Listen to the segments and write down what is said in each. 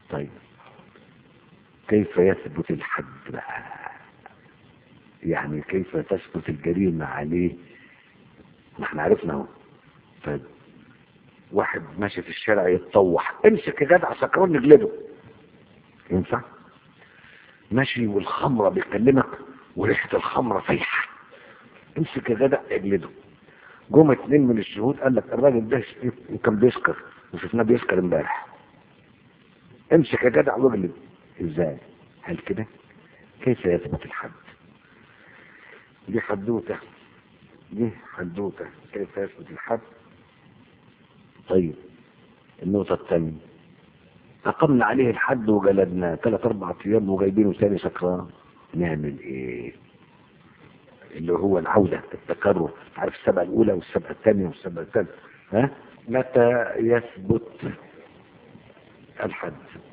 طيب كيف يثبت الحد بقى يعني كيف تثبت الجريمة عليه ما احنا عرفنا اهو طيب واحد ماشي في الشارع يتطوح امسك يا جدع سكران نجلده ينفع ماشي والخمرة بيكلمك وريحة الخمرة فايحة امسك يا جدع اجلده جم اتنين من الشهود قال لك الراجل ده كان بيسكر وشفناه بيسكر امبارح امسك يا جدع واجلد ازاي هل كده كيف يثبت الحد دي حدوته دي حدوته كيف يثبت الحد طيب النقطة الثانية أقمنا عليه الحد وجلدناه ثلاث أربع أيام وجايبينه ثاني سكران نعمل إيه؟ اللي هو العودة التكرر عارف السبعة الأولى والسبعة الثانية والسبعة الثالثة ها؟ متى يثبت الحد؟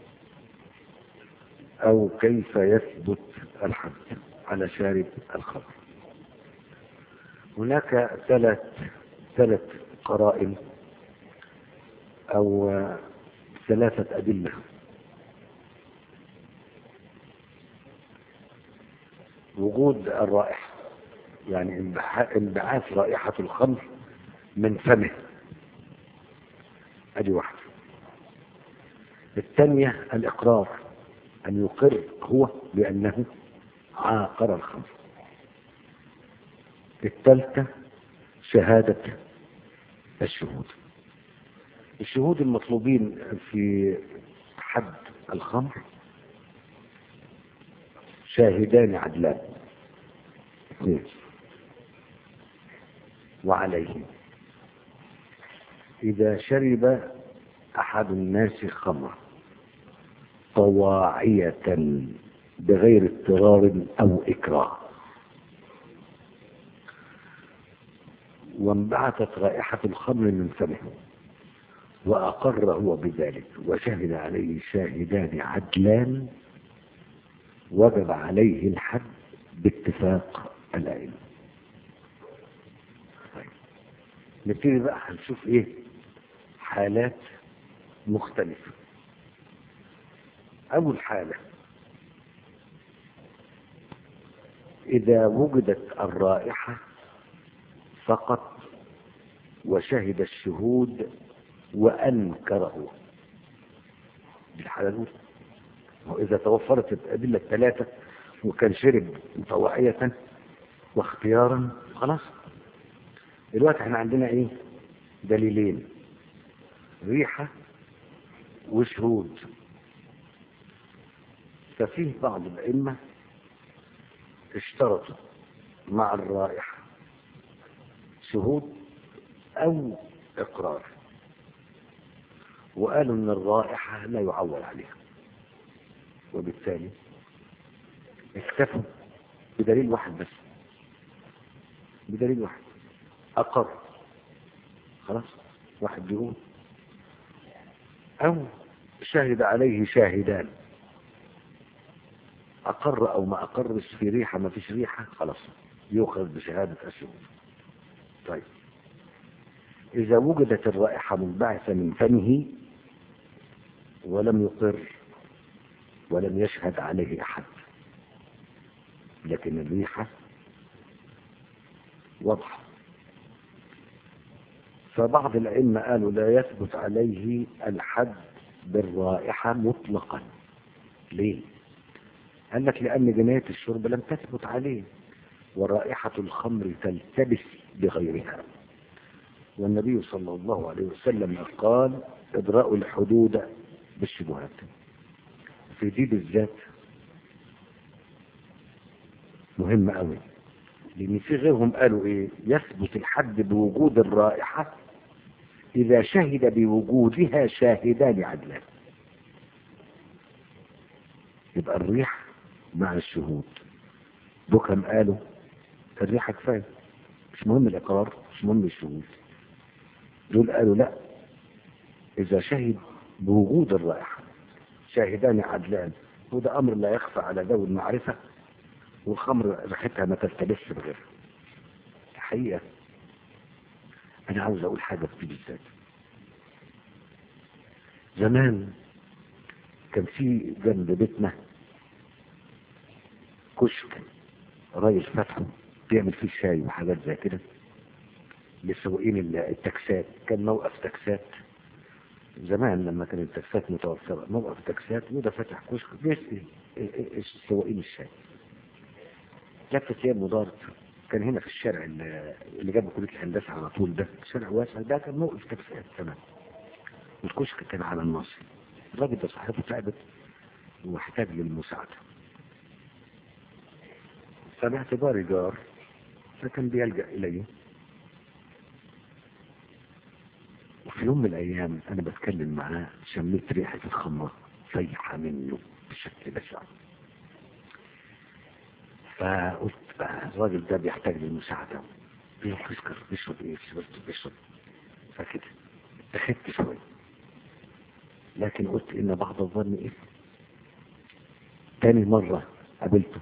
أو كيف يثبت الحد على شارب الخمر؟ هناك ثلاث ثلاث قرائن أو ثلاثة أدلة وجود الرائحة يعني انبعاث رائحة الخمر من فمه ادي واحدة الثانية الإقرار أن يقر هو بأنه عاقر الخمر الثالثة شهادة الشهود الشهود المطلوبين في حد الخمر شاهدان عدلان اثنين وعليه إذا شرب أحد الناس خمر طواعية بغير اضطرار أو إكراه وانبعثت رائحة الخمر من فمه وأقر هو بذلك وشهد عليه شاهدان عدلان وجب عليه الحد باتفاق الأئمة طيب. نبتدي بقى هنشوف ايه حالات مختلفة أول حالة إذا وجدت الرائحة فقط وشهد الشهود وأنكره دي الحالة الأولى وإذا توفرت الأدلة الثلاثة وكان شرب طواعية واختيارا خلاص دلوقتي احنا عندنا ايه دليلين ريحة وشهود ففيه بعض الأئمة اشترطوا مع الرائحة شهود أو إقرار وقالوا ان الرائحة لا يعول عليها وبالتالي اكتفوا بدليل واحد بس بدليل واحد اقر خلاص واحد بيقول او شهد عليه شاهدان اقر او ما اقرش في ريحة ما فيش ريحة خلاص يؤخذ بشهادة الشهود طيب اذا وجدت الرائحة منبعثة من فمه ولم يقر ولم يشهد عليه احد لكن الريحة واضحة فبعض الأئمة قالوا لا يثبت عليه الحد بالرائحة مطلقا ليه؟ قال لك لأن جناية الشرب لم تثبت عليه ورائحة الخمر تلتبس بغيرها والنبي صلى الله عليه وسلم قال ادرأوا الحدود بالشبهات في دي بالذات مهم قوي لان في غيرهم قالوا ايه يثبت الحد بوجود الرائحة اذا شهد بوجودها شاهدان عدلان يبقى الريح مع الشهود بكم قالوا الريحة كفاية مش مهم الاقرار مش مهم الشهود دول قالوا لا اذا شهد بوجود الرائحة شاهدان عدلان وده امر لا يخفى على ذوي المعرفة والخمر ريحتها ما تلتبس بغيرها الحقيقة انا عاوز اقول حاجة في بالذات زمان كان في جنب بيتنا كشك راجل فاتحه بيعمل فيه شاي وحاجات زي كده لسواقين التاكسات كان موقف تاكسات زمان لما كانت التاكسات متوفرة موقف تاكسات وده فاتح كشك بيسقي سواقين الشاي لفت ايام ودارت كان هنا في الشارع اللي اللي جنب كليه الهندسه على طول ده شارع واسع ده كان موقف تاكسيات تمام الكشك كان على الناصر الراجل ده صاحبه تعبت واحتاج للمساعده فباعتباري جار فكان بيلجا الي وفي يوم من الايام انا بتكلم معاه شميت ريحه الخمره فايحه منه بشكل بشع فقلت بقى الراجل ده بيحتاج للمساعدة بيروح يسكر بيشرب ايه بيشرب بيشرب فكده اتخذت شوية لكن قلت ان بعض الظن ايه تاني مرة قابلته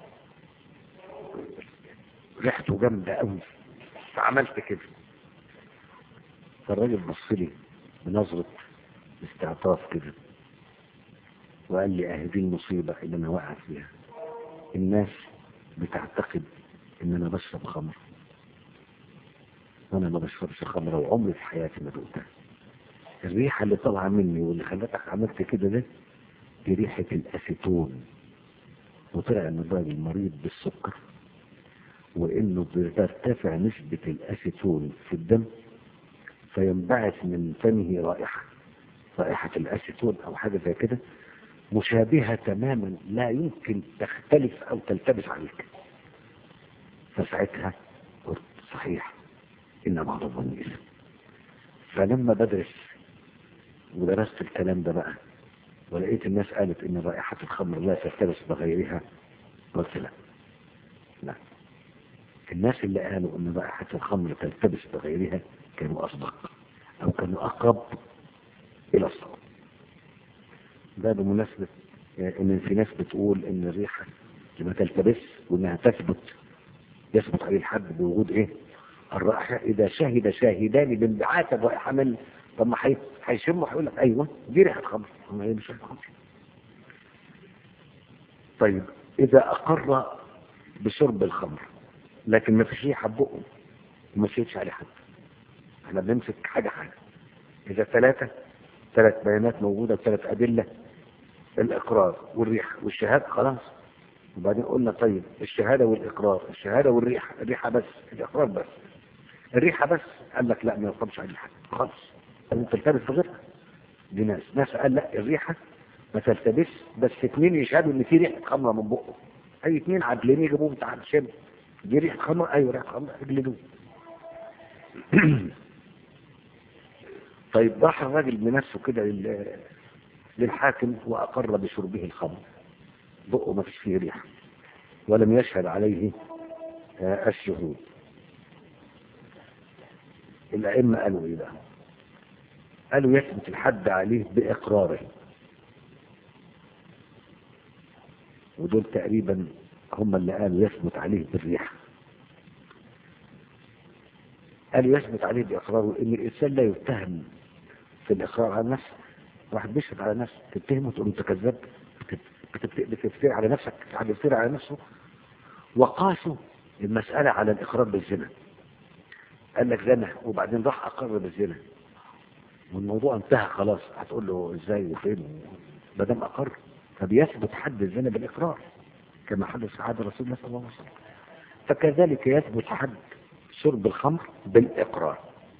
ريحته جامدة قوي فعملت كده فالراجل بص لي بنظرة استعطاف كده وقال لي اهي دي المصيبة اللي انا واقع فيها الناس بتعتقد ان انا بشرب خمر وانا ما بشربش خمر وعمري في حياتي ما دقتها الريحة اللي طالعة مني واللي خلتك عملت كده ده دي ريحة الاسيتون وطلع ان الراجل مريض بالسكر وانه بترتفع نسبة الاسيتون في الدم فينبعث من فمه رائحة رائحة الاسيتون او حاجة زي كده مشابهة تماما لا يمكن تختلف او تلتبس عليك فساعتها قلت صحيح ان بعض الظن اسم فلما بدرس ودرست الكلام ده بقى ولقيت الناس قالت ان رائحة الخمر لا تلتبس بغيرها قلت لا لا الناس اللي قالوا ان رائحة الخمر تلتبس بغيرها كانوا اصدق او كانوا اقرب الى الصواب ده بمناسبة ان في ناس بتقول ان الريحة لما تلتبس وانها تثبت يثبت عليه الحد بوجود ايه الرائحة اذا شهد شاهدان بانبعاث الرائحة من طب ما هيشموا هيقول لك ايوه دي ريحة خمر ما هي مش ريحة خمر طيب اذا اقر بشرب الخمر لكن ما فيش ريحة بقه وما شهدش عليه حد احنا بنمسك حاجة حاجة اذا ثلاثة ثلاث بيانات موجودة ثلاث أدلة الإقرار والريحة والشهادة خلاص وبعدين قلنا طيب الشهادة والإقرار الشهادة والريحة الريحة بس الإقرار بس الريحة بس قال لك لا ما يقربش عليه حد خالص لازم تلتبس بغيرها دي ناس ناس قال لا الريحة ما تلتبس بس اثنين يشهدوا ان في ريحة خمرة من بقه اي اثنين عادلين يجيبوهم تعال شم دي ريحة خمرة ايوه ريحة خمرة اجلدوه طيب راح الراجل بنفسه كده للحاكم وأقر بشربه الخمر بقه ما فيش فيه ريحة ولم يشهد عليه الشهود الأئمة قالوا إيه بقى قالوا يثبت الحد عليه بإقراره ودول تقريبا هم اللي قالوا يثبت عليه بالريحة قالوا يثبت عليه بإقراره إن الإنسان لا يتهم في الإقرار على نفسه واحد بيشهد على نفسه تتهمه تقول انت كذاب بتفتري على نفسك حد يفتري على نفسه وقاسوا المسألة على الإقرار بالزنا قال لك زنا وبعدين راح أقر بالزنا والموضوع انتهى خلاص هتقول له ازاي وفين ما دام أقر فبيثبت حد الزنا بالإقرار كما حدث في عهد رسول الله صلى الله عليه وسلم فكذلك يثبت حد شرب الخمر بالإقرار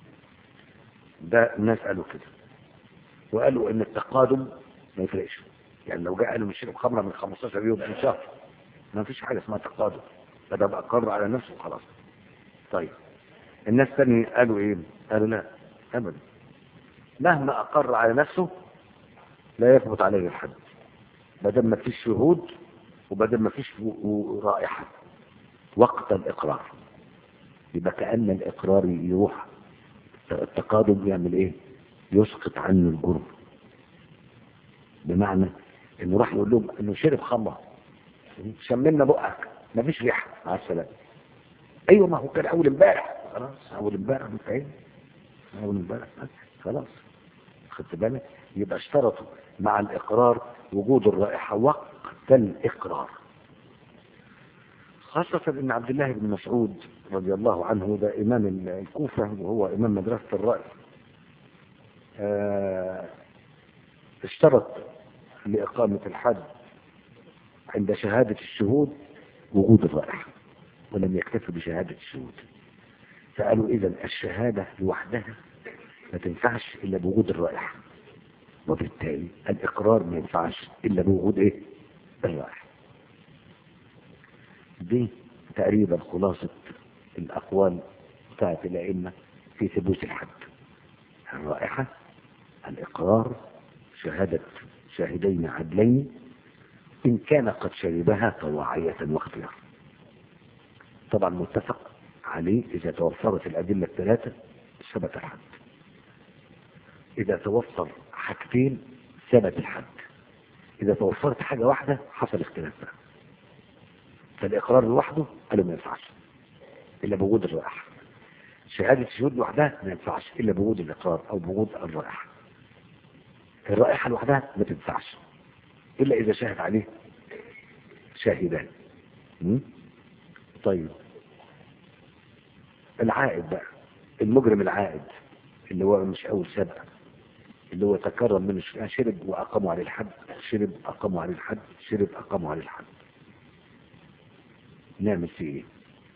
ده الناس قالوا كده وقالوا ان التقادم ما يفرقش يعني لو جاء قالوا نشرب خمره من 15 يوم من شهر ما فيش حاجه اسمها تقادم فده بقى قرر على نفسه وخلاص طيب الناس تاني قالوا ايه قالوا لا ابدا مهما اقر على نفسه لا يثبت عليه الحد ما دام ما فيش شهود وما دام ما فيش رائحه وقت الاقرار يبقى كان الاقرار يروح التقادم يعمل ايه يسقط عنه الجرم بمعنى انه راح يقول لهم انه شرب خمره شملنا بقك مفيش ريحه مع السلامه ايوه ما هو كان اول امبارح خلاص اول امبارح متعين اول امبارح خلاص خدت بالك يبقى اشترطوا مع الإقرار وجود الرائحة وقت الإقرار خاصة ان عبد الله بن مسعود رضي الله عنه ده امام الكوفة وهو امام مدرسة الرأي آه، اشترط لإقامة الحد عند شهادة الشهود وجود الرائحة ولم يكتفي بشهادة الشهود فقالوا إذا الشهادة لوحدها ما تنفعش إلا بوجود الرائحة وبالتالي الإقرار ما ينفعش إلا بوجود إيه؟ الرائحة دي تقريبا خلاصة الأقوال بتاعت الأئمة في ثبوت الحد الرائحة الإقرار شهادة شاهدين عدلين إن كان قد شربها طواعية واختيار طبعا متفق عليه إذا توفرت الأدلة الثلاثة ثبت الحد إذا توفر حاجتين ثبت الحد إذا توفرت حاجة واحدة حصل اختلاف بقى فالإقرار لوحده قالوا ما ينفعش إلا بوجود الرائحة شهادة الشهود لوحدها ما ينفعش إلا بوجود الإقرار أو بوجود الرائحة الرائحة لوحدها ما تنفعش إلا إذا شاهد عليه شاهدان م? طيب العائد بقى المجرم العائد اللي هو مش أول سبق اللي هو تكرر من الش- شرب وأقاموا عليه الحد شرب أقاموا عليه الحد شرب أقاموا عليه الحد نعمل فيه ايه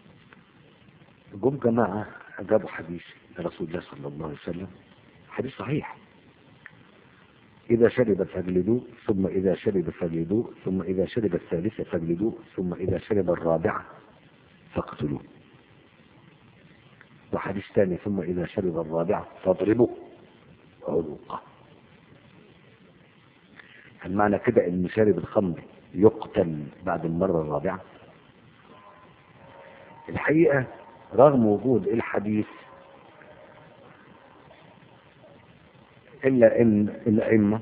جم جماعة جابوا حديث لرسول الله صلى الله عليه وسلم حديث صحيح إذا شرب فاجلدوه ثم إذا شرب فاجلدوه ثم إذا شرب الثالثة فاجلدوه ثم إذا شرب الرابعة فاقتلوه وحديث ثاني ثم إذا شرب الرابعة فاضربوه عنقه هل معنى كده ان شارب الخمر يقتل بعد المرة الرابعة الحقيقة رغم وجود الحديث إلا إن الأئمة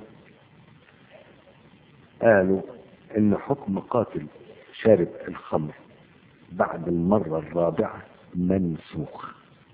قالوا إن حكم قاتل شارب الخمر بعد المرة الرابعة منسوخ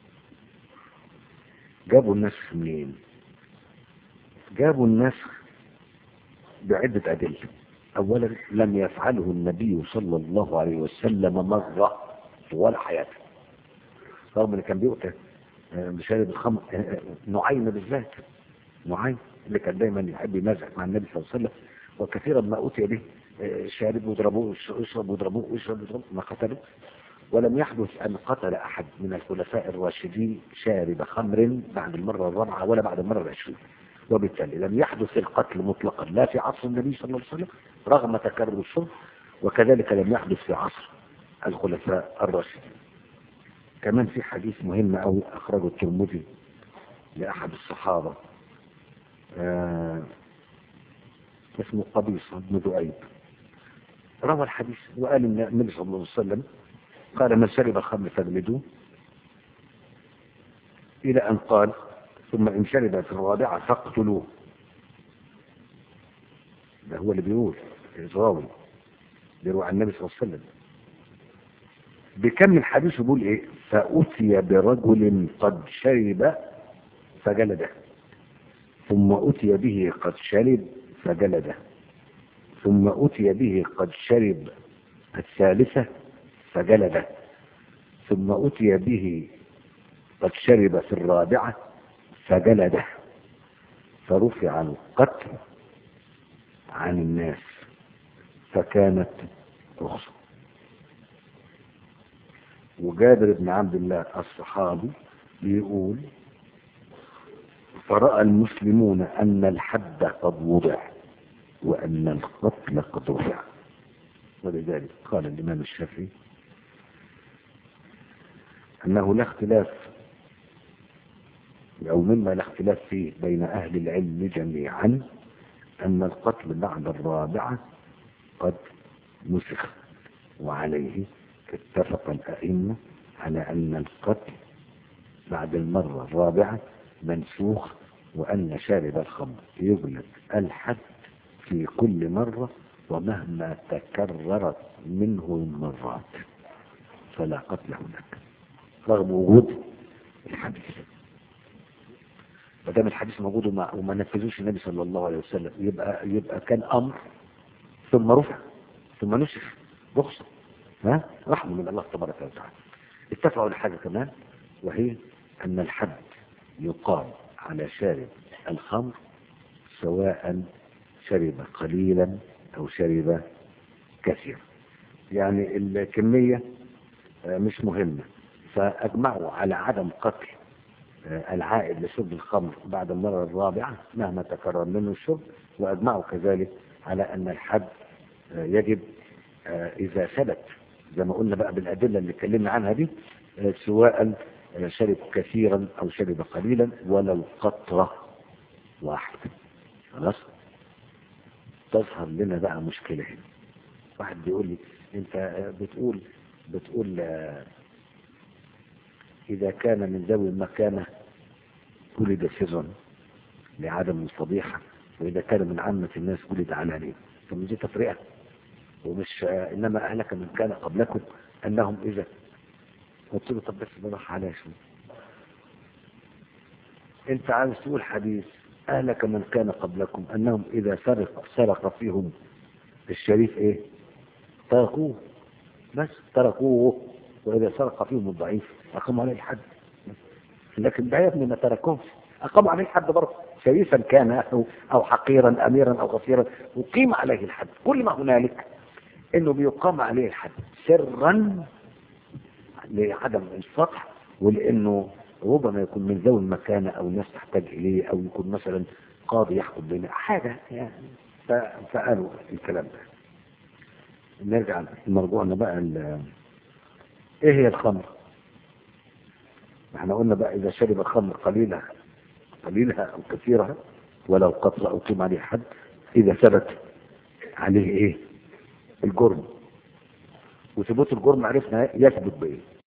جابوا النسخ منين؟ جابوا النسخ بعدة أدلة أولا لم يفعله النبي صلى الله عليه وسلم مرة طوال حياته رغم انه كان بيؤتى آه، بشارب الخمر آه، آه، نعيم بالذات نعيم اللي كان دايما يحب يمازح مع النبي صلى الله عليه وسلم وكثيرا ما أتي به آه، شارب وضربوه اشرب وضربوه اشرب وضربوه ما قتلوه ولم يحدث أن قتل أحد من الخلفاء الراشدين شارب خمر بعد المرة الرابعة ولا بعد المرة العشرين وبالتالي لم يحدث القتل مطلقا لا في عصر النبي صلى الله عليه وسلم رغم تكرر الشرب وكذلك لم يحدث في عصر الخلفاء الراشدين كمان في حديث مهم أوي أخرجه الترمذي لأحد الصحابة آه اسمه قبيصة بن ذؤيب روى الحديث وقال ان النبي صلى الله عليه وسلم قال من شرب الخمر فاجلدوه الى ان قال ثم ان شرب في الرابعه فاقتلوه ده هو اللي بيقول الراوي بيروي عن النبي صلى الله عليه وسلم بكمل حديثه بيقول ايه فأتي برجل قد شرب فجلده ثم أتي به قد شرب فجلده ثم أتي به قد شرب الثالثة فجلده ثم أتي به قد شرب في الرابعة فجلده فرفع القتل عن الناس فكانت رخصة وجابر بن عبد الله الصحابي بيقول فرأى المسلمون أن الحد قد وضع وأن القتل قد وضع ولذلك قال الإمام الشافعي أنه لا اختلاف أو مما لا اختلاف فيه بين أهل العلم جميعا أن القتل بعد الرابعة قد نسخ وعليه اتفق الأئمة على أن القتل بعد المرة الرابعة منسوخ وأن شارب الخمر يجلد الحد في كل مرة ومهما تكررت منه المرات فلا قتل هناك رغم وجود الحديث ما دام الحديث موجود وما, وما نفذوش النبي صلى الله عليه وسلم يبقى يبقى كان امر ثم رفع ثم نسخ رخصه ها رحمه من الله تبارك وتعالى اتفقوا على حاجه كمان وهي ان الحد يقام على شارب الخمر سواء شرب قليلا او شرب كثيرا يعني الكميه آه، مش مهمه فاجمعوا على عدم قتل آه، العائد لشرب الخمر بعد المرة الرابعة مهما تكرر منه الشرب وأجمعوا كذلك على أن الحد آه، يجب آه، إذا ثبت زي ما قلنا بقى بالأدلة اللي اتكلمنا عنها دي آه، سواء آه، شرب كثيرا أو شرب قليلا ولو قطرة واحدة خلاص تظهر لنا بقى مشكلة هنا واحد بيقول لي انت آه، بتقول بتقول آه، إذا كان من ذوي المكانة ولد سرا لعدم الفضيحة وإذا كان من عامة الناس ولد علانية فمن دي تفرقة ومش آه، إنما أهلك من كان قبلكم أنهم إذا قلت له طب بس بروح عليها شوية أنت عاوز تقول حديث أهلك من كان قبلكم أنهم إذا سرق سرق فيهم الشريف إيه تركوه بس تركوه وإذا سرق فيهم الضعيف أقاموا عليه الحد لكن ده يا ابني ما تركوش أقاموا عليه الحد برضه شريفا كان أو, أو حقيرا أميرا أو غفيرا أقيم عليه الحد كل ما هنالك إنه بيقام عليه الحد سرا لعدم الفتح ولأنه ربما يكون من ذوي المكانة أو الناس تحتاج إليه أو يكون مثلا قاضي يحكم بين حاجة يعني ف- فقالوا الكلام ده نرجع لمرجوعنا بقى ال- ايه هي الخمر احنا قلنا بقى اذا شرب الخمر قليلها قليلها او كثيرها ولو قطر او قيم عليه حد اذا ثبت عليه ايه الجرم وثبوت الجرم عرفنا يثبت بايه